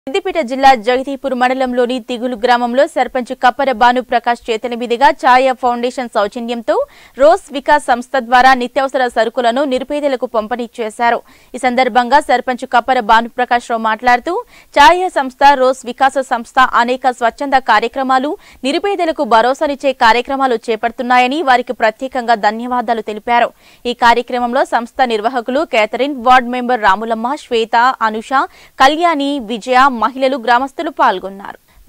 సిద్దిపేట జిల్లా జగదీపూర్ మండలంలోని తిగులు గ్రామంలో సర్పంచ్ కప్పర భాను ప్రకాష్ చేతుల మీదుగా ఛాయ ఫౌండేషన్ సౌజన్యంతో రోస్ వికాస్ సంస్థ ద్వారా నిత్యావసర సరుకులను నిరుపేదలకు పంపిణీ చేశారు ఈ సందర్భంగా సర్పంచ్ కప్పర భాను ప్రకాష్ రావు మాట్లాడుతూ ఛాయ సంస్థ రోస్ వికాస సంస్థ అనేక స్వచ్ఛంద కార్యక్రమాలు నిరుపేదలకు భరోసానిచ్చే కార్యక్రమాలు చేపడుతున్నాయని వారికి ప్రత్యేకంగా ధన్యవాదాలు తెలిపారు ఈ కార్యక్రమంలో సంస్థ నిర్వాహకులు Catherine ward member Ramulamma Swetha Anusha Kalyani Vijaya మహిళలు గ్రామస్తులు పాల్గొన్నారు